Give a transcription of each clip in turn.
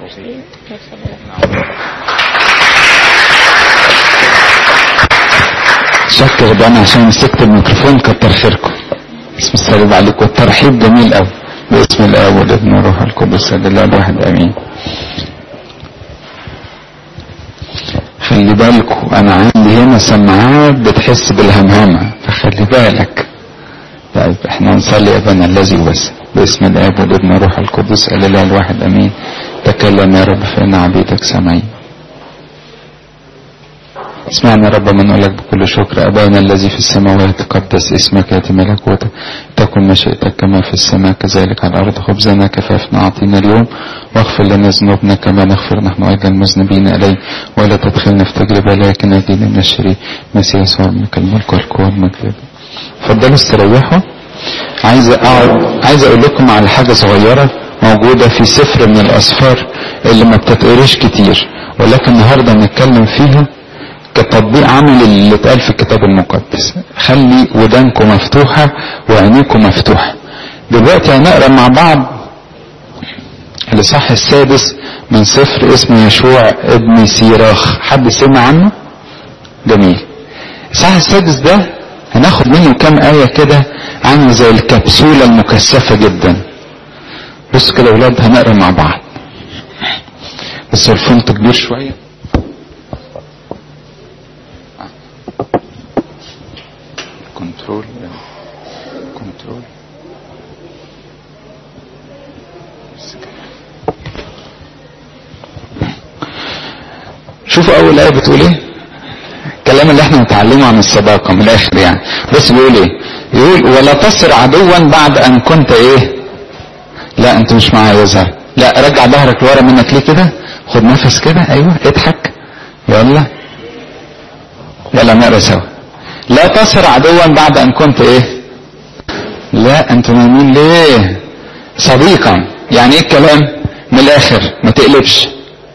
شكر ده انا عشان مسكت الميكروفون كتر خيركم بسم السلام عليكم الترحيب جميل قوي باسم الاب والابن والروح القدس لله الواحد امين خلي بالكم انا عندي هنا سماعات بتحس بالهمهمه فخلي بالك طيب احنا نصلي يا ابانا الذي بس باسم الاب والابن والروح القدس لله الواحد امين تكلم يا رب فان عبيدك سامعين اسمعنا رب من لك بكل شكر أبانا الذي في السماوات تقدس اسمك يأتي ملكوتك تكن مشيئتك كما في السماء كذلك على الأرض خبزنا كفافنا أعطينا اليوم واغفر لنا ذنوبنا كما نغفر نحن أيضا المذنبين إليه ولا تدخلنا في تجربة لكن نجينا من الشرير مسيح يسوع منك الملك والقوة والمجد اتفضلوا استريحوا عايز أقعد عايز أقول لكم على حاجة صغيرة موجودة في سفر من الأسفار اللي ما بتتقريش كتير ولكن النهارده هنتكلم فيها كتطبيق عمل اللي اتقال في الكتاب المقدس خلي ودانكم مفتوحة وعينيكم مفتوحة دلوقتي هنقرا مع بعض الإصحاح السادس من سفر اسمه يشوع ابن سيراخ حد سمع عنه؟ جميل الإصحاح السادس ده هناخد منه كام آية كده عامل زي الكبسولة المكثفة جدا بص كده يا ولاد هنقرا مع بعض بس الفونت كبير شويه كنترول كنترول شوفوا اول ايه بتقول ايه الكلام اللي احنا متعلمه عن الصداقه من الاخر يعني بص بيقول ايه يقول ولا تصر عدوا بعد ان كنت ايه لا انت مش معايا يظهر لا رجع ظهرك لورا منك ليه كده خد نفس كده ايوه اضحك يلا يلا نقرا سوا لا تصر عدوا بعد ان كنت ايه لا انتوا نايمين ليه صديقا يعني ايه الكلام من الاخر ما تقلبش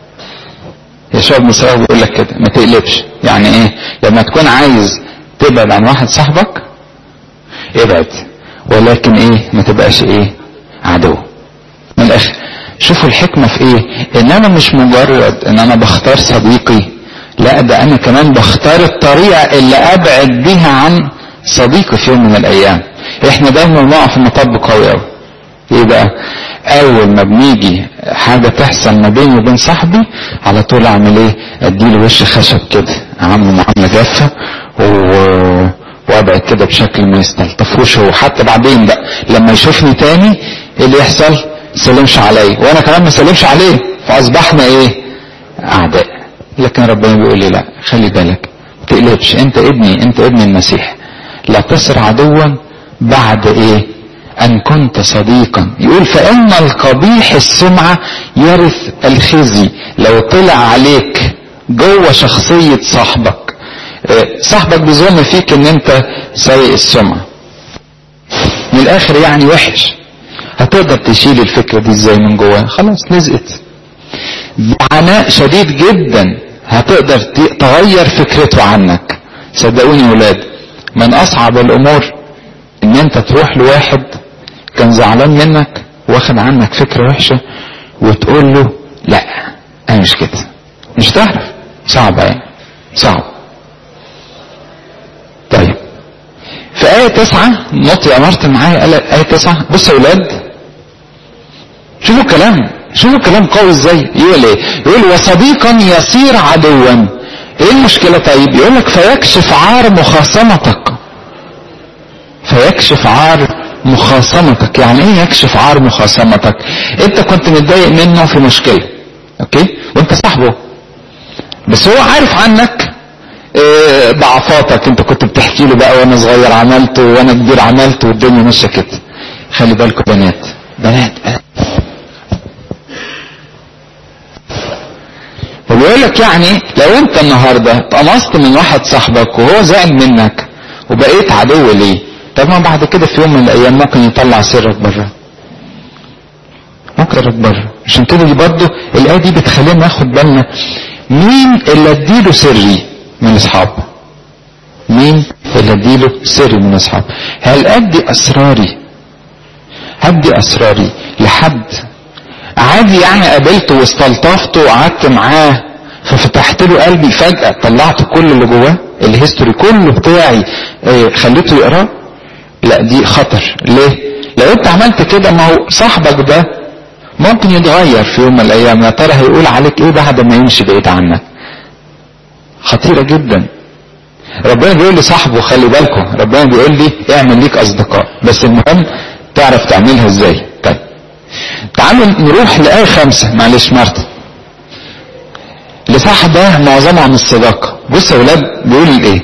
يشوع بن سراج بيقول لك كده ما تقلبش يعني ايه لما تكون عايز تبعد عن واحد صاحبك ابعد ولكن ايه ما تبقاش ايه عدو من الاخر شوفوا الحكمه في ايه ان انا مش مجرد ان انا بختار صديقي لا ده انا كمان بختار الطريقة اللي ابعد بيها عن صديقي في يوم من الايام احنا دايما بنقع في مطب قوي قوي ايه بقى اول ما بنيجي حاجة تحصل ما بيني وبين صاحبي على طول اعمل ايه اديله وش خشب كده اعمله معاملة جافة و... وابعد كده بشكل ما يستلطفوش هو حتى بعدين بقى لما يشوفني تاني ايه اللي يحصل سلمش عليا وانا كمان ما سلمش عليه فاصبحنا ايه اعداء لكن ربنا بيقول لي لا خلي بالك ما تقلبش انت ابني انت ابن المسيح لا تصر عدوا بعد ايه ان كنت صديقا يقول فان القبيح السمعة يرث الخزي لو طلع عليك جوه شخصية صاحبك اه صاحبك بيظن فيك ان انت سيء السمعة من الاخر يعني وحش هتقدر تشيل الفكرة دي ازاي من جواه خلاص لزقت بعناء شديد جدا هتقدر تغير فكرته عنك صدقوني يا ولاد من اصعب الامور ان انت تروح لواحد كان زعلان منك واخد عنك فكرة وحشة وتقول له لا انا مش كده مش تعرف صعبة يعني صعب طيب في آية تسعة نط يا مارتن معايا قال آية تسعة بص يا ولاد شوفوا الكلام شوفوا الكلام قوي ازاي يقول ايه يقول وصديقا يصير عدوا ايه المشكلة طيب يقول لك فيكشف عار مخاصمتك فيكشف عار مخاصمتك يعني ايه يكشف عار مخاصمتك انت كنت متضايق منه في مشكلة اوكي وانت صاحبه بس هو عارف عنك إيه ضعفاتك انت كنت بتحكي له بقى وانا صغير عملت وانا كبير عملت والدنيا ماشيه كده خلي بالكم بنات بنات, بنات. وبيقول لك يعني لو انت النهارده اتقمصت من واحد صاحبك وهو زعل منك وبقيت عدو ليه طب ما بعد كده في يوم من الايام ممكن يطلع سرك بره ممكن سرك بره عشان كده دي برضه الايه دي بتخلينا ناخد بالنا مين اللي اديله سري من اصحابه مين اللي اديله سري من اصحابه هل ادي اسراري ادي اسراري لحد عادي يعني قابلته واستلطفته وقعدت معاه ففتحت له قلبي فجأة طلعت كل اللي جواه الهيستوري كله بتاعي اه خليته يقراه لا دي خطر ليه لو انت عملت كده ما هو صاحبك ده ممكن يتغير في يوم من الايام يا ترى هيقول عليك ايه بعد ما يمشي بعيد عنك خطيرة جدا ربنا بيقول لي صاحبه خلي بالكم ربنا بيقول لي اعمل ليك اصدقاء بس المهم تعرف تعملها ازاي طيب تعالوا نروح لآية خمسة معلش مارتا لصح ده معظمها عن الصداقة بص يا ولاد بيقول ايه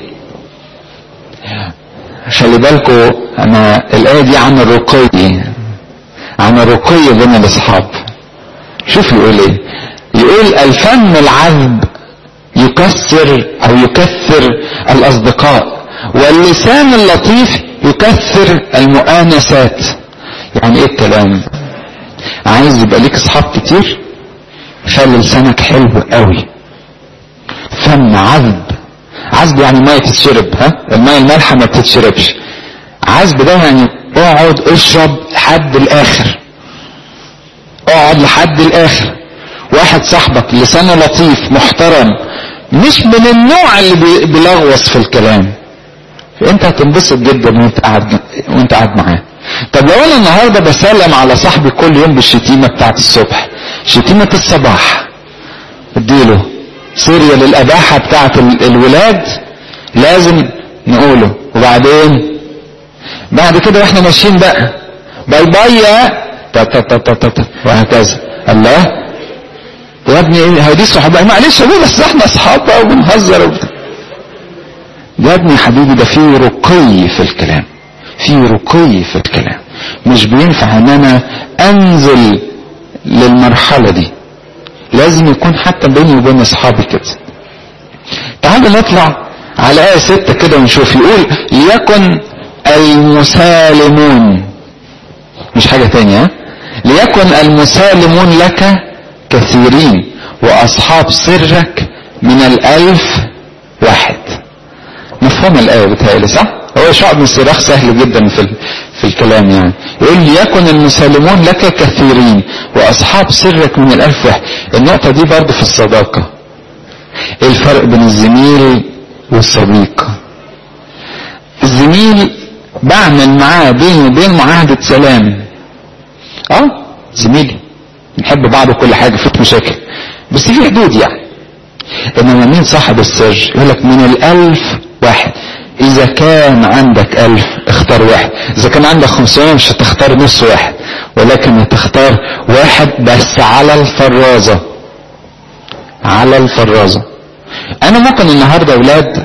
خلي بالكم انا الآية دي عن الرقي عن الرقي بين الاصحاب شوف يقول ايه يقول الفم العذب يكسر او يكثر الاصدقاء واللسان اللطيف يكثر المؤانسات يعني ايه الكلام عايز يبقى ليك اصحاب كتير خلي لسانك حلو قوي فم عذب عذب يعني ميه تتشرب ها الميه المالحه ما بتتشربش عذب ده يعني اقعد اشرب لحد الاخر اقعد لحد الاخر واحد صاحبك لسانه لطيف محترم مش من النوع اللي بيلغوص في الكلام فانت هتنبسط جدا وانت قاعد وانت قاعد معاه طب لو انا النهارده بسلم على صاحبي كل يوم بالشتيمه بتاعت الصبح شتيمه الصباح اديله سيريال الاباحه بتاعت الولاد لازم نقوله وبعدين بعد كده واحنا ماشيين بقى باي باي يا تا تا تا تا تا وهكذا الله يا ابني ايه هي دي صحبه معلش ابوي بس احنا اصحاب بقى وبنهزر وبتاع يا ابني حبيبي ده في رقي في الكلام في رقي في الكلام مش بينفع ان انا انزل للمرحلة دي لازم يكون حتى بيني وبين اصحابي كده تعالوا نطلع على آية ستة كده ونشوف يقول ليكن المسالمون مش حاجة تانية ليكن المسالمون لك كثيرين وأصحاب سرك من الألف واحد مفهوم الآية بتهيألي صح؟ هو شعب من الصراخ سهل جدا في في الكلام يعني يقول ليكن المسالمون لك كثيرين واصحاب سرك من الالف واحد النقطة دي برضه في الصداقة ايه الفرق بين الزميل والصديق الزميل بعمل معاه بيني وبين معاهدة سلام اه زميلي نحب بعض وكل حاجة فيك مشاكل بس في حدود يعني انما مين صاحب السر يقول لك من الالف واحد اذا كان عندك الف اختار واحد اذا كان عندك خمسمائة مش هتختار نص واحد ولكن هتختار واحد بس على الفرازة على الفرازة انا ممكن النهاردة اولاد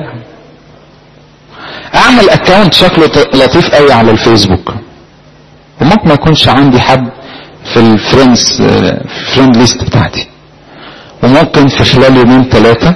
اعمل اكونت شكله لطيف قوي على الفيسبوك وممكن ما يكونش عندي حد في الفريندز في الفريند ليست بتاعتي وممكن في خلال يومين ثلاثة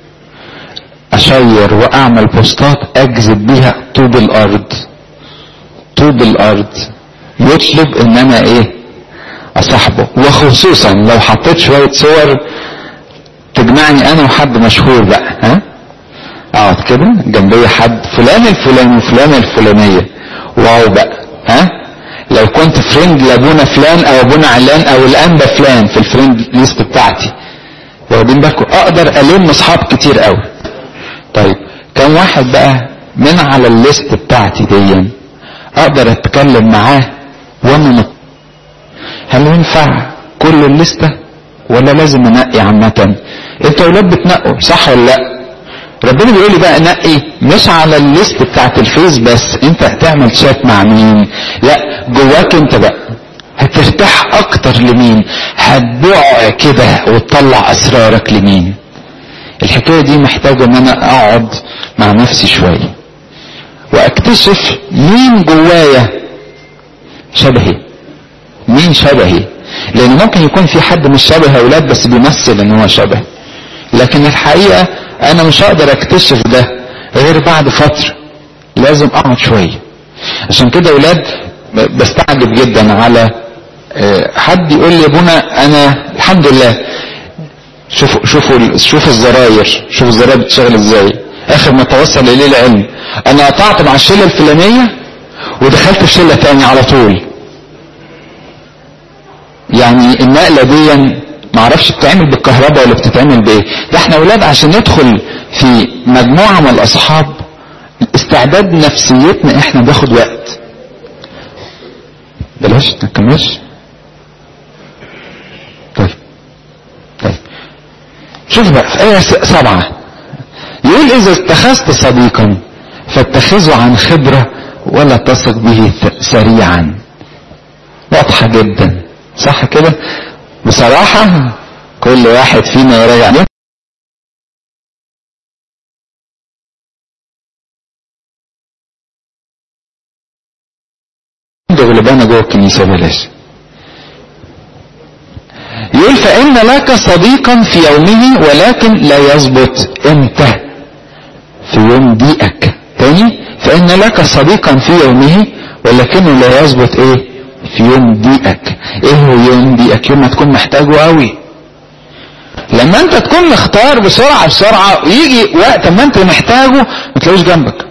اشير واعمل بوستات اجذب بيها طوب الارض طوب الارض يطلب ان انا ايه اصاحبه وخصوصا لو حطيت شوية صور تجمعني انا وحد مشهور بقى ها اقعد كده جنبي حد فلان الفلاني وفلانة الفلانية واو بقى ها لو كنت فريند لابونا فلان او ابونا علان او الانبا فلان في الفريند ليست بتاعتي واخدين بالكم اقدر الم اصحاب كتير قوي طيب كم واحد بقى من على الليست بتاعتي دي اقدر اتكلم معاه وانا مت... هل ينفع كل الليستة ولا لازم انقي عامة انتوا اولاد بتنقوا صح ولا لا ربنا بيقول لي بقى نقي مش على الليست بتاعت الفيس بس انت هتعمل شات مع مين لا جواك انت بقى هترتاح اكتر لمين هتبيع كده وتطلع اسرارك لمين الحكاية دي محتاجة ان انا اقعد مع نفسي شوية واكتشف مين جوايا شبهي مين شبهي لان ممكن يكون في حد مش شبه اولاد بس بيمثل ان هو شبه لكن الحقيقة انا مش هقدر اكتشف ده غير بعد فترة لازم اقعد شوية عشان كده اولاد بستعجب جدا على حد يقول لي يا ابونا انا الحمد لله شوفوا شوفوا شوفوا الزراير شوفوا الزراير بتشتغل ازاي اخر ما توصل اليه العلم انا قطعت مع الشله الفلانيه ودخلت في شله تانية على طول يعني النقلة دي معرفش بتتعمل بالكهرباء ولا بتتعمل بايه ده احنا اولاد عشان ندخل في مجموعة من الاصحاب استعداد نفسيتنا احنا بياخد وقت بلاش نكملش طيب طيب شوف بقى في آية سبعة يقول إذا اتخذت صديقا فاتخذه عن خبرة ولا تثق به سريعا واضحة جدا صح كده بصراحة كل واحد فينا يراجع عليه غلبانة جوه الكنيسة بلاش يقول فإن لك صديقا في يومه ولكن لا يظبط امتى في يوم ضيقك تاني فإن لك صديقا في يومه ولكنه لا يظبط ايه في يوم ضيقك ايه هو يوم ضيقك يوم ما تكون محتاجه قوي لما انت تكون مختار بسرعة بسرعة يجي وقت ما انت محتاجه ما تلاقوش جنبك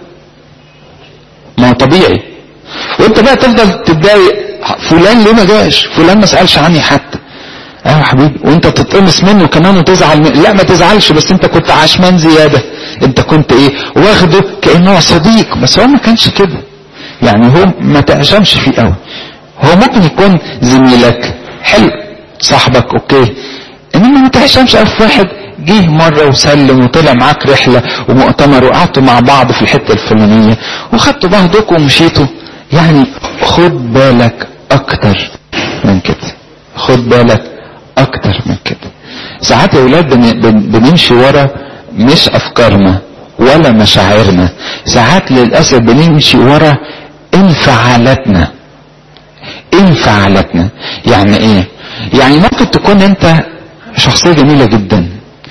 ما هو طبيعي وانت بقى تفضل تتضايق فلان ليه ما جاش فلان ما سالش عني حتى ايوه يا حبيبي وانت تتقمص منه كمان وتزعل من... لا ما تزعلش بس انت كنت عشمان زياده انت كنت ايه واخده كانه صديق بس هو ما كانش كده يعني هو ما تعشمش فيه قوي هو ممكن يكون زميلك حلو صاحبك اوكي انما ما تعشمش قوي في واحد جه مرة وسلم وطلع معاك رحلة ومؤتمر وقعدتوا مع بعض في الحتة الفلانية وخدتوا بعضكم ومشيتوا يعني خد بالك اكتر من كده خد بالك اكتر من كده ساعات يا اولاد بن- بن- بنمشي ورا مش افكارنا ولا مشاعرنا ساعات للاسف بنمشي ورا انفعالاتنا انفعالاتنا يعني ايه يعني ممكن تكون انت شخصية جميلة جدا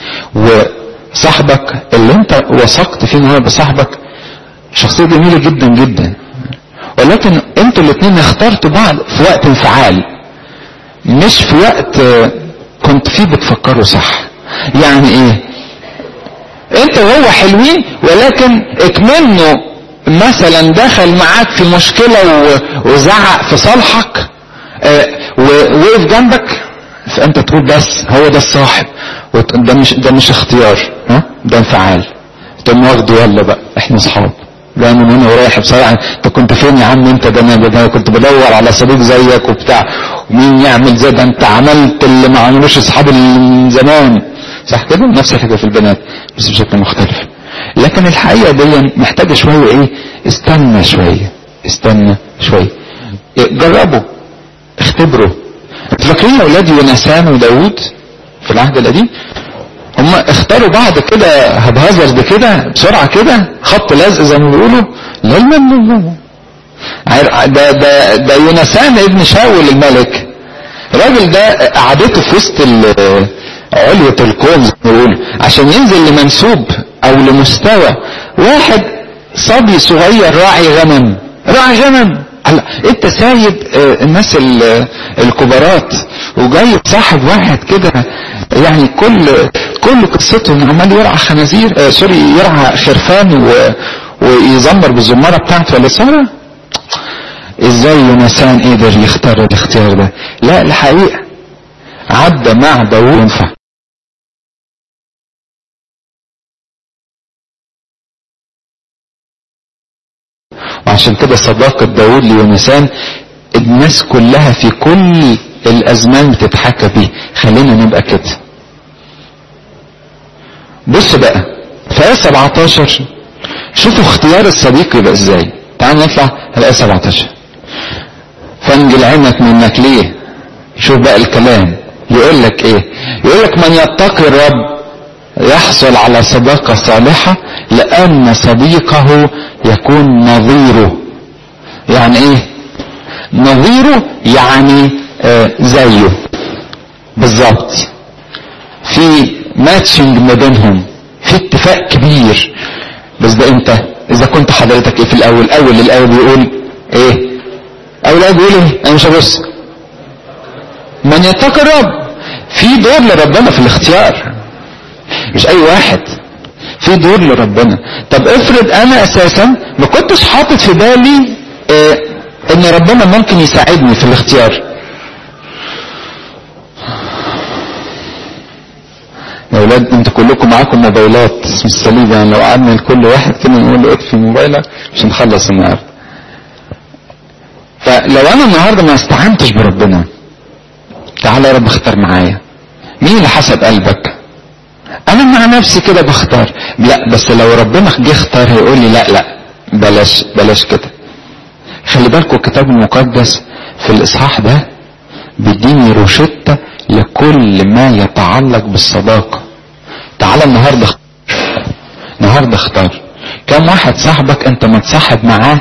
وصاحبك اللي انت وثقت فيه ان هو يبقى صاحبك شخصية جميلة جدا جدا ولكن انتوا الاثنين اخترتوا بعض في وقت انفعال مش في وقت آه، كنت فيه بتفكروا صح يعني ايه انت وهو حلوين ولكن اكمنه مثلا دخل معاك في مشكلة و- وزعق في صالحك آه، ووقف جنبك فانت تقول بس هو ده الصاحب وت- ده مش ده مش اختيار ها ده انفعال تقوم واخده يلا بقى احنا اصحاب لا من هنا ورايح بصراحه انت كنت فين يا عم انت ده انا ده أنا كنت بدور على صديق زيك وبتاع ومين يعمل زي ده انت عملت اللي ما عملوش اصحاب اللي من زمان صح كده نفس الحاجه في البنات بس بشكل مختلف لكن الحقيقه دي محتاجه شويه ايه استنى شويه استنى شويه جربوا اختبروا انتوا فاكرين يا اولاد يونسان وداوود في العهد القديم هم اختاروا بعض كده هبهزر ده كده بسرعه كده خط لزق زي ما بيقولوا لا لا لا لا عار- ده ده ده يونسان ابن شاول الملك الراجل ده قعدته في وسط ال- علية الكون زي ما بيقولوا عشان ينزل لمنسوب او لمستوى واحد صبي صغير راعي غنم راعي غنم هلا انت سايب آه، الناس ال- الكبارات وجاي صاحب واحد كده يعني كل كل قصته انه عمال يرعى خنازير آه سوري يرعى خرفان و ويزمر بالزماره بتاعته ولا ساره ازاي يونسان قدر يختار الاختيار ده لا الحقيقه عدى مع داوود ينفع وعشان كده صداقة داود ليونسان الناس كلها في كل الأزمان بتتحكى بيه خلينا نبقى كده بص بقى في آية 17 شوفوا اختيار الصديق يبقى ازاي تعالوا نطلع الآية 17 فانجل عينك منك ليه شوف بقى الكلام يقول لك ايه يقول لك من يتقي الرب يحصل على صداقة صالحة لأن صديقه يكون نظيره يعني ايه نظيره يعني آه زيه بالظبط في ماتشنج ما بينهم في اتفاق كبير بس ده امتى اذا كنت حضرتك ايه في الاول اول الاول بيقول ايه اول الاول بيقول ايه انا مش هبص من يتقي الرب في دور لربنا في الاختيار مش اي واحد في دور لربنا طب افرض انا اساسا ما كنتش حاطط في بالي اه ان ربنا ممكن يساعدني في الاختيار اولاد انتوا كلكم معاكم موبايلات اسم الصليب يعني لو قعدنا لكل واحد كده نقول له اطفي موبايلك مش هنخلص النهارده فلو انا النهارده ما استعنتش بربنا تعالى يا رب اختار معايا مين اللي حسب قلبك انا مع نفسي كده بختار لا بس لو ربنا جه اختار هيقول لي لا لا بلاش بلاش كده خلي بالكم الكتاب المقدس في الاصحاح ده بيديني روشتة لكل ما يتعلق بالصداقة تعالى النهاردة اختار النهاردة اختار كم واحد صاحبك انت متصاحب معاه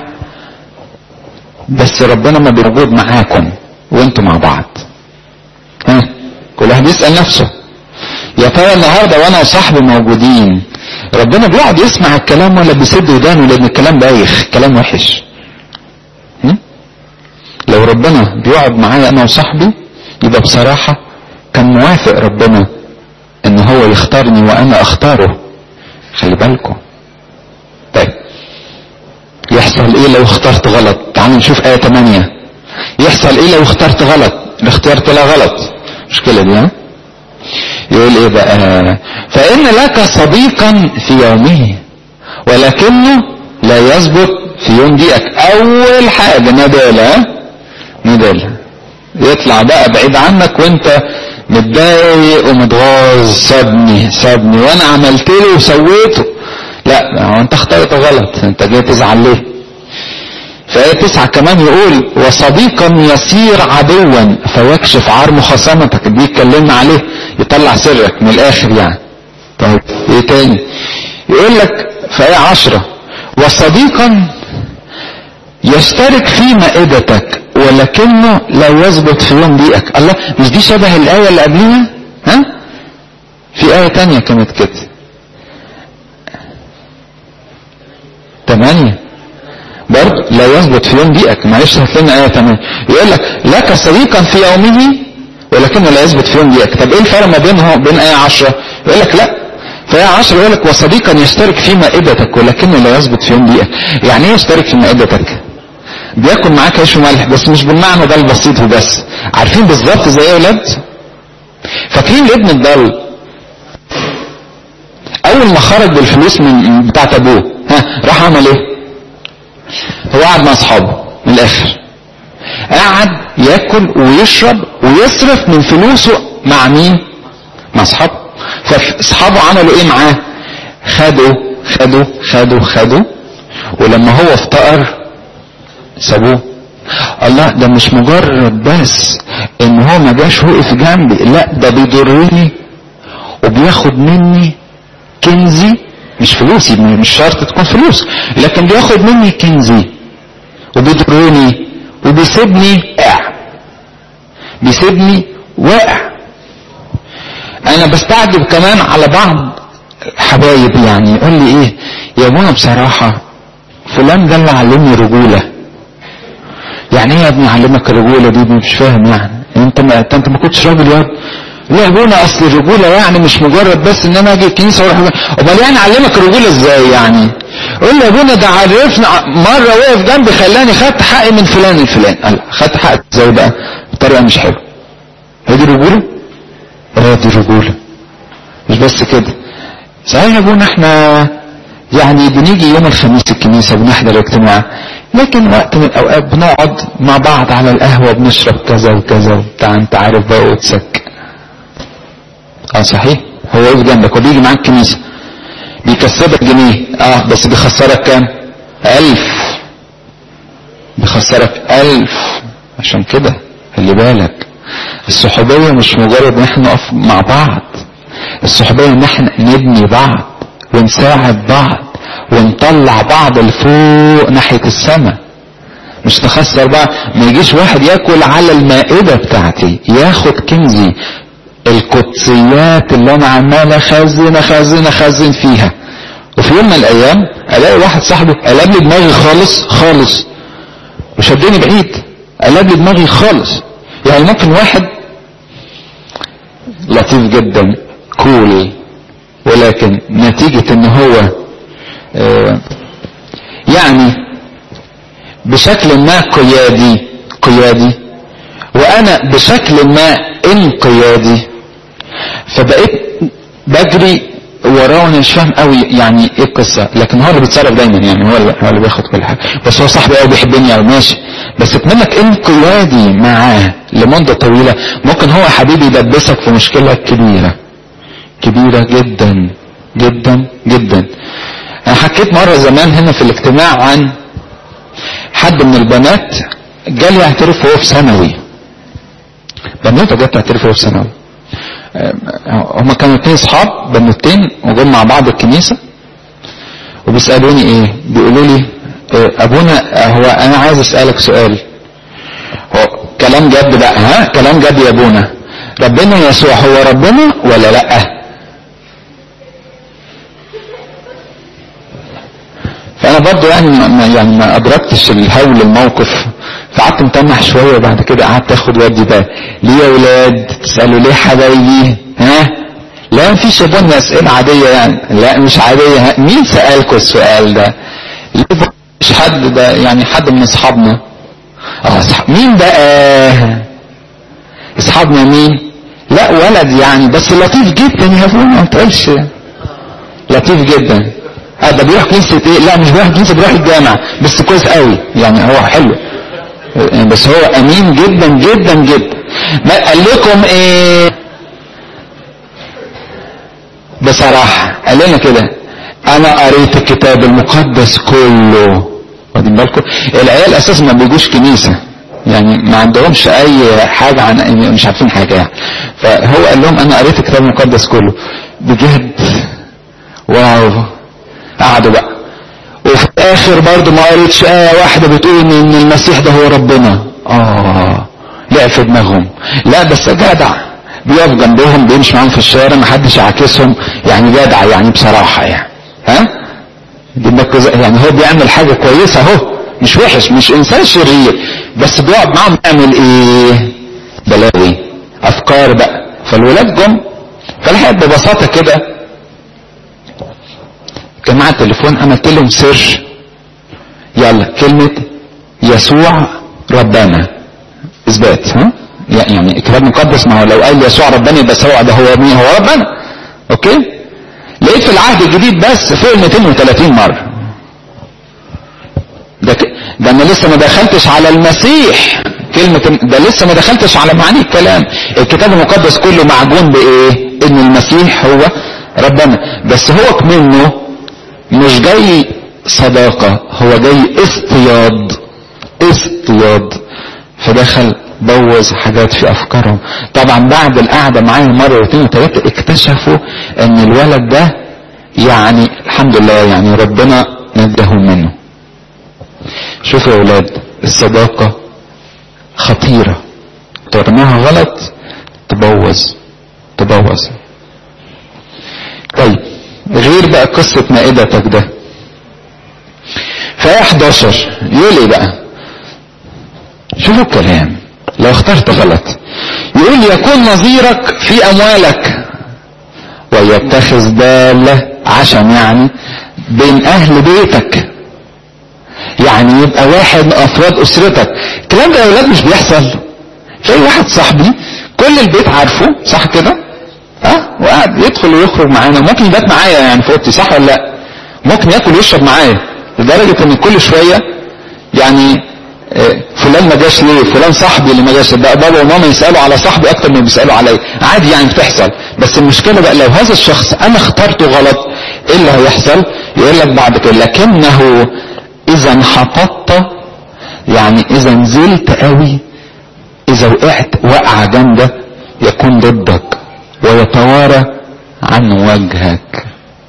بس ربنا ما بيوجود معاكم وانتوا مع بعض ها كل واحد يسأل نفسه يا ترى النهارده وانا وصاحبي موجودين ربنا بيقعد يسمع الكلام ولا بيسد ودانه لان الكلام بايخ كلام وحش هم؟ لو ربنا بيقعد معايا انا وصاحبي يبقى بصراحة كان موافق ربنا ان هو يختارني وانا اختاره خلي بالكم طيب يحصل ايه لو اخترت غلط تعالوا نشوف آية 8 يحصل ايه لو اخترت غلط الاختيار طلع غلط مشكلة دي ها يقول ايه بقى فان لك صديقا في يومه ولكنه لا يثبت في يوم ضيقك اول حاجة ندالة ندالة يطلع بقى بعيد عنك وانت متضايق ومتغاظ سابني سابني وانا عملت له وسويته لا هو انت اخترت غلط انت جاي تزعل ليه فآية تسعة كمان يقول وصديقا يصير عدوا فيكشف عار مخاصمتك دي اتكلمنا عليه يطلع سرك من الاخر يعني طيب ايه تاني يقول لك في آية عشرة وصديقا يشترك في مائدتك ولكنه لا يثبت في يوم ضيقك الله مش دي شبه الآية اللي قبلها ها في آية تانية كانت كده تمانية برضه لا يثبت في يوم ضيقك معلش هات لنا آية تمانية يقول لك لك صديقا في يومه ولكنه لا يثبت في يوم ضيقك طب ايه الفرق ما بينه بين آية عشرة يقول لك لا في آية عشرة يقول لك وصديقا يشترك في مائدتك ولكنه لا يثبت في يوم ضيقك يعني ايه يشترك في مائدتك بياكل معاك عيش وملح بس مش بالمعنى ده البسيط وبس عارفين بالظبط زي ايه يا ولاد فاكرين الابن الضال اول ما خرج بالفلوس من بتاعت ابوه ها راح عمل ايه هو قعد مع اصحابه من الاخر قعد ياكل ويشرب ويصرف من فلوسه مع مين مع اصحابه فاصحابه عملوا ايه معاه خدوا خدوا خدوا خدوا ولما هو افتقر سابوه الله ده مش مجرد بس ان هو ما جاش وقف جنبي لا ده بيضرني وبياخد مني كنزي مش فلوسي مش شرط تكون فلوس لكن بياخد مني كنزي وبيضرني وبيسيبني واقع بيسيبني واقع انا بستعجب كمان على بعض حبايب يعني يقول لي ايه يا ابونا بصراحة فلان ده اللي علمني رجولة يعني ايه يا ابني علمك الرجولة دي مش فاهم يعني انت ما انت ما كنتش راجل يا لا يا ابونا اصل الرجوله يعني مش مجرد بس ان انا اجي الكنيسه واروح امال يعني علمك الرجوله ازاي يعني قول لي يا ابونا ده عرفنا مره وقف جنبي خلاني خدت حقي من فلان الفلان قال خدت حقك ازاي بقى بطريقه مش حلوه هي دي رجوله اه دي رجوله مش بس كده صحيح يا ابونا احنا يعني بنيجي يوم الخميس الكنيسه بنحضر اجتماع لكن وقت من الاوقات بنقعد مع بعض على القهوه بنشرب كذا وكذا وبتاع انت عارف بقى وتسك اه صحيح هو يقف جنبك وبيجي معاك الكنيسه بيكسبك جنيه اه بس بيخسرك كام الف بيخسرك الف عشان كده خلي بالك الصحوبيه مش مجرد ان احنا نقف مع بعض الصحوبيه ان احنا نبني بعض ونساعد بعض ونطلع بعض لفوق ناحيه السماء مش نخسر بقى ما يجيش واحد ياكل على المائده بتاعتي ياخد كنزي القدسيات اللي انا عمال اخزن اخزن اخزن فيها وفي يوم من الايام الاقي واحد صاحبي قلب لي دماغي خالص خالص وشدني بعيد قلب لي دماغي خالص يعني ممكن واحد لطيف جدا كول ولكن نتيجة ان هو آه يعني بشكل ما قيادي قيادي وانا بشكل ما انقيادي فبقيت بجري وراه وانا مش فاهم قوي يعني ايه القصه لكن هو اللي بيتصرف دايما يعني هو اللي, هو اللي بياخد كل حاجه بس هو صاحبي قوي بيحبني قوي ماشي بس اتمنك انقيادي معاه لمده طويله ممكن هو حبيبي يدبسك في مشكله كبيره كبيره جدا جدا جدا انا حكيت مره زمان هنا في الاجتماع عن حد من البنات جالي يعترف وهو في ثانوي بنوته جت تعترف وهو في ثانوي هما كانوا اتنين اصحاب بنوتين وجم مع بعض الكنيسه وبيسالوني ايه بيقولوا لي إيه ابونا هو انا عايز اسالك سؤال هو كلام جد بقى ها كلام جد يا ابونا ربنا يسوع هو ربنا ولا لا فانا برضو يعني ما يعني ما ادركتش الهول الموقف فقعدت متنح شويه وبعد كده قعدت اخد ودي بقى ليه يا ولاد تسالوا ليه حبايبي ها لا مفيش يا اسئله عاديه يعني لا مش عاديه مين سالكوا السؤال ده مش حد ده يعني حد من اصحابنا اه اصحاب مين بقى اصحابنا مين لا ولد يعني بس لطيف جدا يا ابونا ما تقولش لطيف جدا اه ده بيروح كنيسة ايه لا مش بيروح كنيسة بيروح الجامع بس كويس قوي يعني هو حلو بس هو امين جدا جدا جدا ما قال لكم ايه بصراحة قال لنا كده انا قريت الكتاب المقدس كله واخدين بالكم العيال اساسا ما بيجوش كنيسة يعني ما عندهمش اي حاجة عن مش عارفين حاجة يعني فهو قال لهم انا قريت الكتاب المقدس كله بجد واو قعدوا بقى وفي الاخر برضه ما قريتش آية واحدة بتقول ان المسيح ده هو ربنا اه لعب في دماغهم لا بس جدع بيقف جنبهم بيمشي معاهم في الشارع ما حدش يعاكسهم يعني جدع يعني بصراحة يعني ها دي يعني هو بيعمل حاجة كويسة اهو مش وحش مش انسان شرير بس بيقعد معاهم يعمل ايه بلاوي افكار بقى فالولاد جم فالحقيقة ببساطة كده جماعة التليفون عملت لهم سيرش يلا كلمة يسوع ربنا اثبات ها يعني الكتاب المقدس ما هو لو قال يسوع ربنا يبقى سواء ده هو مين هو ربنا اوكي لقيت في العهد الجديد بس فوق 230 مرة ده ك... ده انا لسه ما دخلتش على المسيح كلمة ده لسه ما دخلتش على معاني الكلام الكتاب المقدس كله معجون بايه ان المسيح هو ربنا بس هو منه مش جاي صداقة هو جاي اصطياد اصطياد فدخل بوظ حاجات في افكارهم طبعا بعد القعدة معايا مرة واثنين وثلاثة اكتشفوا ان الولد ده يعني الحمد لله يعني ربنا نجاهم منه شوفوا يا اولاد الصداقة خطيرة ترميها غلط تبوظ تبوظ طيب غير بقى قصة مائدتك ده في 11 يقول ايه بقى شوفوا الكلام لو اخترت غلط يقول يكون نظيرك في اموالك ويتخذ دالة عشم يعني بين اهل بيتك يعني يبقى واحد من افراد اسرتك الكلام ده يا اولاد مش بيحصل تلاقي واحد صاحبي كل البيت عارفه صح كده اه وقاعد يدخل ويخرج معانا ممكن يبات معايا يعني في اوضتي صح ولا لا ممكن ياكل ويشرب معايا لدرجه ان كل شويه يعني فلان ما جاش ليه فلان صاحبي اللي ما جاش بقى بابا وماما يسالوا على صاحبي اكتر من بيسالوا عليا عادي يعني بتحصل بس المشكله بقى لو هذا الشخص انا اخترته غلط ايه اللي هيحصل يقول لك بعد كده لكنه اذا انحططت يعني اذا نزلت قوي اذا وقعت وقعه جامده يكون ضدك ويتوارى عن وجهك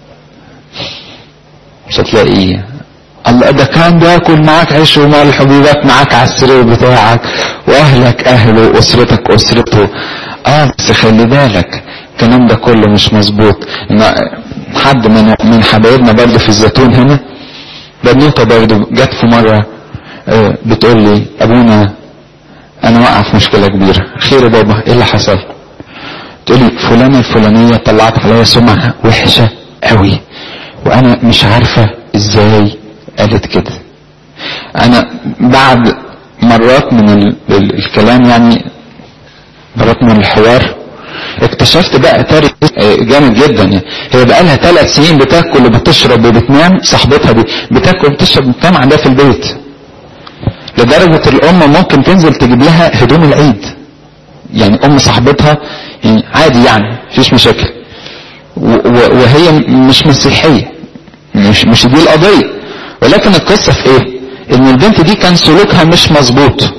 مش هتلاقيه الله ده كان بياكل معاك عيش وملح وبيبات معاك على السرير بتاعك واهلك اهله واسرتك اسرته اه بس خلي بالك الكلام ده كله مش مظبوط حد من من حبايبنا برضه في الزيتون هنا بنوته برضه جت في مره آه بتقول لي ابونا انا واقع في مشكله كبيره خير يا بابا ايه اللي حصل تقولي فلانة الفلانية طلعت عليا سمعة وحشة قوي وانا مش عارفة ازاي قالت كده انا بعد مرات من ال ال الكلام يعني مرات من الحوار اكتشفت بقى تاريخ جامد جدا يعني هي بقى لها ثلاث سنين بتاكل وبتشرب وبتنام صاحبتها دي بتاكل وبتشرب وبتنام عندها في البيت لدرجة الأم ممكن تنزل تجيب لها هدوم العيد يعني أم صاحبتها يعني عادي يعني مفيش مشاكل وهي مش مسيحية مش مش دي القضية ولكن القصة في ايه ان البنت دي كان سلوكها مش مظبوط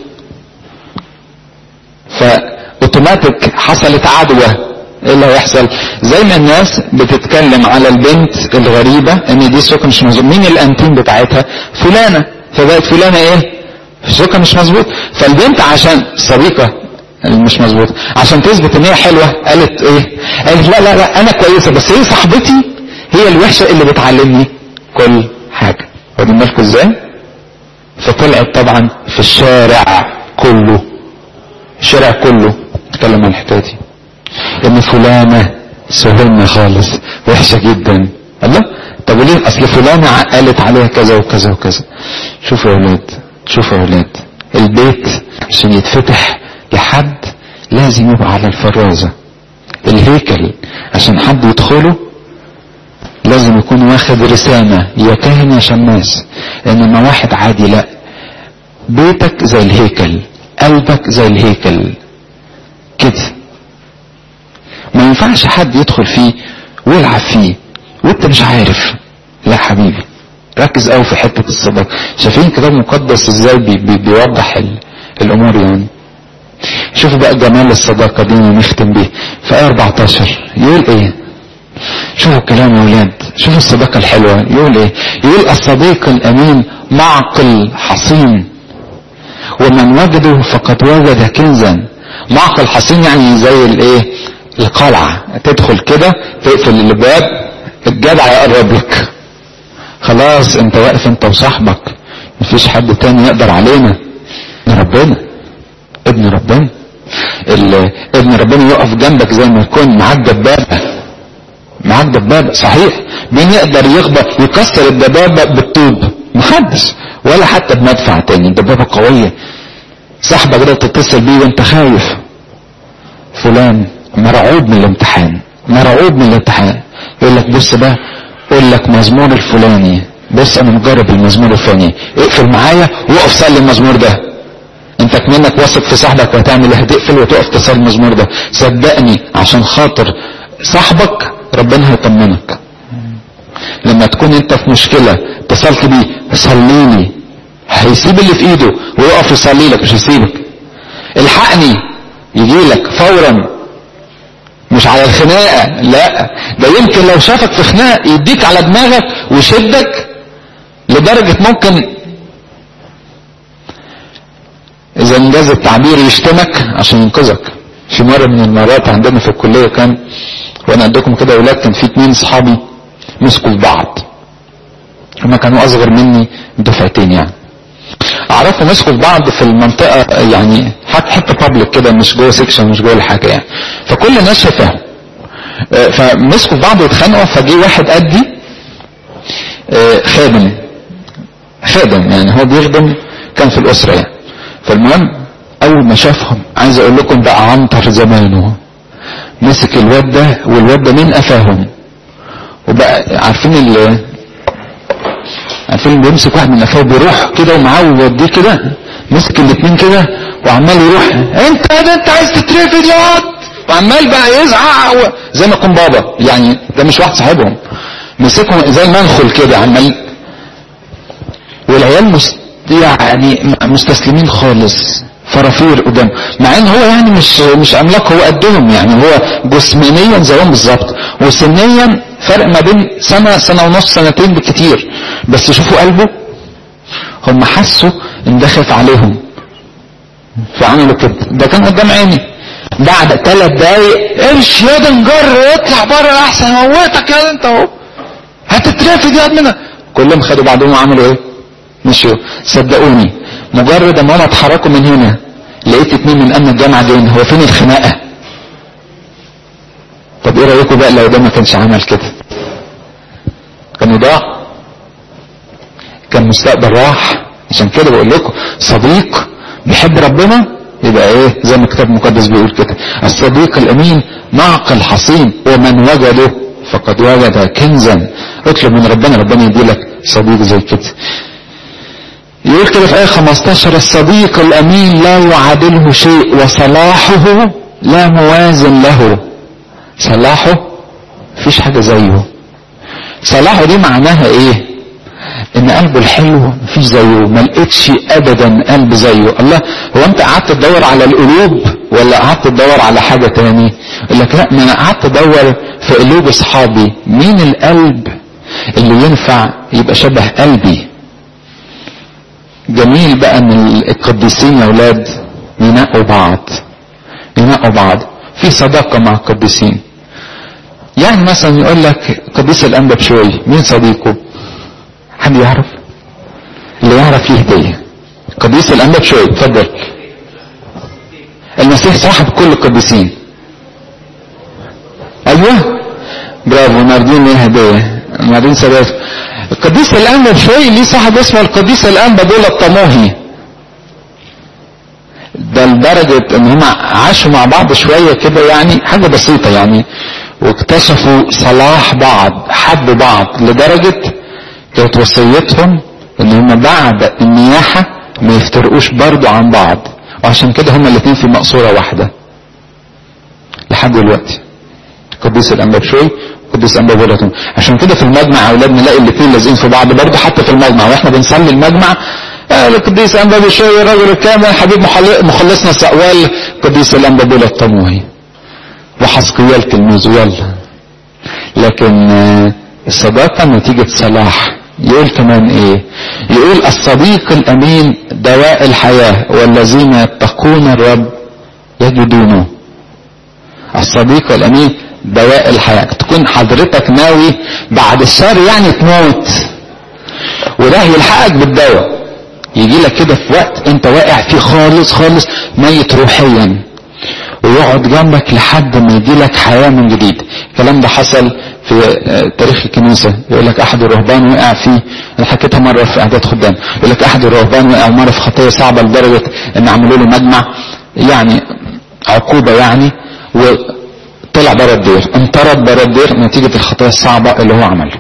فاوتوماتيك حصلت عدوى ايه اللي هيحصل زي ما الناس بتتكلم على البنت الغريبة ان دي سلوكها مش مظبوط مين الانتيم بتاعتها فلانة فبقت فلانة ايه سلوكها مش مظبوط فالبنت عشان صديقة مش مظبوط عشان تثبت ان هي حلوة قالت ايه قالت لا لا لا انا كويسة بس هي صاحبتي هي الوحشة اللي بتعلمني كل حاجة واخدين بالكم ازاي فطلعت طبعا في الشارع كله الشارع كله اتكلم عن الحكايه دي ان فلانه سهلنا خالص وحشه جدا الله طب ليه اصل فلانه قالت عليها كذا وكذا وكذا شوفوا يا اولاد شوفوا يا اولاد البيت عشان يتفتح لحد لازم يبقى على الفرازه الهيكل عشان حد يدخله لازم يكون واخد رسالة يا كاهن يا شماس انما واحد عادي لا بيتك زي الهيكل قلبك زي الهيكل كده ما ينفعش حد يدخل فيه ويلعب فيه وانت مش عارف لا حبيبي ركز قوي في حتة الصدق شايفين كتاب مقدس ازاي بي بي بيوضح الامور يعني شوفوا بقى جمال الصداقة دي ونختم بيه في آية 14 يقول ايه شوفوا الكلام يا ولاد شوفوا الصداقة الحلوة يقول ايه يقول الصديق الامين معقل حصين ومن وجده فقد وجد كنزا معقل حصين يعني زي الايه القلعة تدخل كده تقفل الباب الجدع يقرب لك خلاص انت واقف انت وصاحبك مفيش حد تاني يقدر علينا ابن ربنا ابن ربنا ابن ربنا يقف جنبك زي ما يكون معاك دبابه معاك دبابة صحيح مين يقدر يخبط يكسر الدبابة بالطوب محدش ولا حتى بمدفع تاني الدبابة قوية صاحبك ده تتصل بيه وانت خايف فلان مرعوب من الامتحان مرعوب من الامتحان يقول لك بص بقى يقول لك مزمور الفلاني بص انا مجرب المزمور الفلاني اقفل معايا وقف صلي المزمور ده انت كمنك واثق في صاحبك وهتعمل ايه هتقفل وتقف تصلي المزمور ده صدقني عشان خاطر صاحبك ربنا هيطمنك لما تكون انت في مشكلة اتصلت بيه صلي لي هيسيب اللي في ايده ويقف يصلي لك مش هيسيبك الحقني يجي لك فورا مش على الخناقة لا ده يمكن لو شافك في خناقة يديك على دماغك ويشدك لدرجة ممكن اذا انجاز التعبير يشتمك عشان ينقذك في مرة من المرات عندنا في الكلية كان وانا عندكم كده اولاد كان في اتنين صحابي مسكوا في بعض هما كانوا اصغر مني دفعتين يعني اعرفوا مسكوا في بعض في المنطقة يعني حتى حتى بابليك كده مش جوه سيكشن مش جوه الحاجة يعني فكل الناس شايفاهم فمسكوا في بعض واتخانقوا فجي واحد قدي خادم خادم يعني هو بيخدم كان في الاسرة يعني فالمهم اول ما شافهم عايز اقول لكم بقى عنتر زمانه مسك الواد ده والواد ده مين قفاهم وبقى عارفين ال عارفين اللي بيمسك واحد من قفاه بيروح كده ومعاه ويوديه كده مسك الاثنين كده وعمال يروح انت ده انت عايز تترفد يا واد وعمال بقى يزعق زي ما يكون بابا يعني ده مش واحد صاحبهم مسكهم زي المنخل كده عمال والعيال مست يعني مستسلمين خالص فرافير قدام مع ان هو يعني مش مش عملاق هو قدهم يعني هو جسمانيا زيهم بالظبط وسنيا فرق ما بين سنه سنه ونص سنتين بالكتير بس شوفوا قلبه هم حسوا ان ده خاف عليهم فعملوا كده ده كان قدام عيني بعد ثلاث دقايق امشي يا ده نجر اطلع بره احسن موتك يا انت اهو هتترفد يا منها كلهم خدوا بعضهم وعملوا ايه مشيوا صدقوني مجرد ما انا اتحركوا من هنا لقيت اتنين من امن الجامعه جايين هو فين الخناقه طب ايه رايكم بقى لو ده ما كانش عمل كده كان ضاع كان مستقبل راح عشان كده بقول لكم صديق بيحب ربنا يبقى ايه زي ما الكتاب المقدس بيقول كده الصديق الامين معقل حصين ومن وجده فقد وجد كنزا اطلب من ربنا ربنا يديلك صديق زي كده يقول كده في آية 15 الصديق الأمين لا يعادله شيء وصلاحه لا موازن له صلاحه مفيش حاجة زيه صلاحه دي معناها ايه ان قلبه الحلو مفيش زيه ما لقيتش ابدا قلب زيه الله هو انت قعدت تدور على القلوب ولا قعدت تدور على حاجة تاني يقول لك لا ما انا قعدت ادور في قلوب اصحابي مين القلب اللي ينفع يبقى شبه قلبي جميل بقى ان القديسين يا اولاد ينقوا بعض ينقوا بعض في صداقة مع القديسين يعني مثلا يقول لك قديس الانبا بشوي مين صديقه حد يعرف اللي يعرف ليه هدية قديس الانبا بشوي اتفضل المسيح صاحب كل القديسين ايوه برافو ناردين ليه هدية ناردين سادات القديس الانبا بشوي ليه صاحب اسمه القديس الانبا دول الطموهي ده لدرجة ان هم عاشوا مع بعض شوية كده يعني حاجة بسيطة يعني واكتشفوا صلاح بعض حبوا بعض لدرجة كانت وصيتهم ان هم بعد النياحة ما يفترقوش برضو عن بعض وعشان كده هم الاتنين في مقصورة واحدة لحد دلوقتي قديس الانبا بشوي قديس انبا بولتون عشان كده في المجمع اولاد نلاقي الاثنين لازقين في بعض برضه حتى في المجمع واحنا بنصلي المجمع آه القديس انبا بشوي الرجل الكامل حبيب مخلصنا سقوال قديس الانبا بولا الطموهي وحسقيال تلميذه يلا لكن آه الصداقة نتيجة صلاح يقول كمان ايه يقول الصديق الامين دواء الحياة والذين يتقون الرب يجدونه الصديق الامين دواء الحياة تكون حضرتك ناوي بعد الشهر يعني تموت وده يلحقك بالدواء يجي لك كده في وقت انت واقع فيه خالص خالص ميت روحيا ويقعد جنبك لحد ما يجي لك حياة من جديد الكلام ده حصل في تاريخ الكنيسة يقول لك احد الرهبان وقع فيه انا حكيتها مرة في اعداد خدام يقول لك احد الرهبان وقع مرة في خطية صعبة لدرجة ان عملوا له مجمع يعني عقوبة يعني وطلع بره الدير انطرد بره الدير نتيجة الخطايا الصعبة اللي هو عملها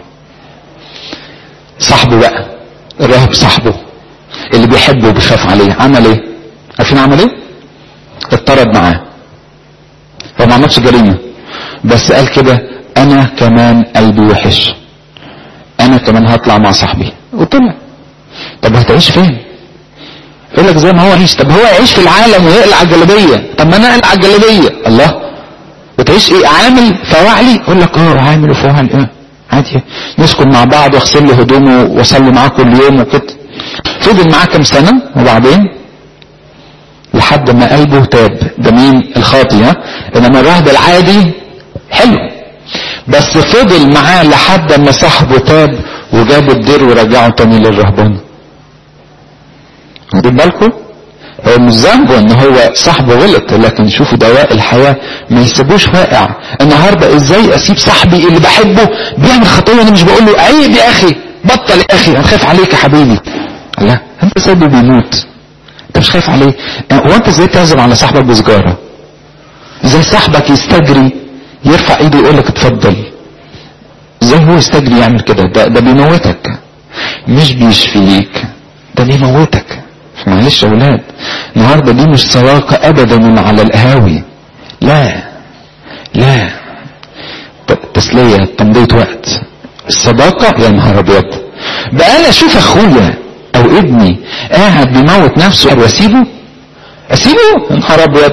صاحبه بقى الراهب صاحبه اللي بيحبه وبيخاف عليه عمل ايه عارفين عمل ايه اتطرد معاه هو ما عملش جريمة بس قال كده انا كمان قلبي وحش انا كمان هطلع مع صاحبي وطلع طب هتعيش فين يقول لك زي ما هو عيش طب هو يعيش في العالم ويقلع الجلابيه طب ما انا اقلع الجلابيه الله وتعيش ايه عامل فواعلي يقول لك اه عامل وفواعلي اه عادي نسكن مع بعض واغسل له هدومه واصلي معاه كل يوم وكده فضل معاه كام سنه وبعدين لحد ما قلبه تاب ده مين الخاطي ها انما الراهب العادي حلو بس فضل معاه لحد ما صاحبه تاب وجاب الدير ورجعه تاني للرهبان واخدين بالكم هو مش ذنبه ان هو صاحبه غلط لكن شوفوا دواء الحياة ما يسيبوش واقع النهاردة ازاي اسيب صاحبي اللي بحبه بيعمل خطية انا مش بقول له عيب يا اخي بطل يا اخي انا خايف عليك يا حبيبي لا انت سايبه بيموت انت مش خايف عليه هو انت ازاي تعزم على صاحبك بسجارة ازاي صاحبك يستجري يرفع ايده يقول لك اتفضل ازاي هو يستجري يعمل كده ده, ده بيموتك مش بيشفيك ده بيموتك معلش يا ولاد النهارده دي مش صداقة ابدا من على القهاوي لا لا تسلية تمضية وقت الصداقة يا نهار ابيض بقى انا اشوف اخويا او ابني قاعد بيموت نفسه واسيبه اسيبه يا نهار ابيض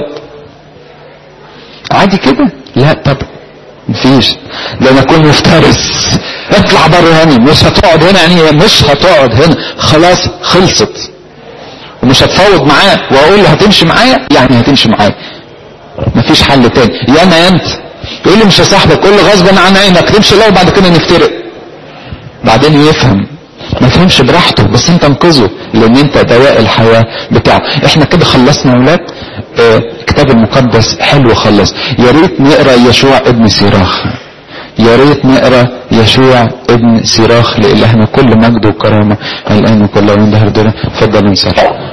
عادي كده لا طب مفيش ده انا اكون مفترس اطلع بره هنا مش هتقعد هنا يعني مش هتقعد هنا خلاص خلصت ومش هتفاوض معاه واقول له هتمشي معايا يعني هتمشي معايا مفيش حل تاني يا انا انت يقول لي مش هصاحبك قول له غصبا عن عينك تمشي لا وبعد كده نفترق بعدين يفهم ما يفهمش براحته بس انت انقذه لان انت دواء الحياة بتاعه احنا كده خلصنا يا ولاد اه الكتاب المقدس حلو خلص يا ريت نقرا يشوع ابن سيراخ يا ريت نقرا يشوع ابن سيراخ لإلهنا كل مجد وكرامة الآن وكل يوم دهر دولة اتفضل نصلي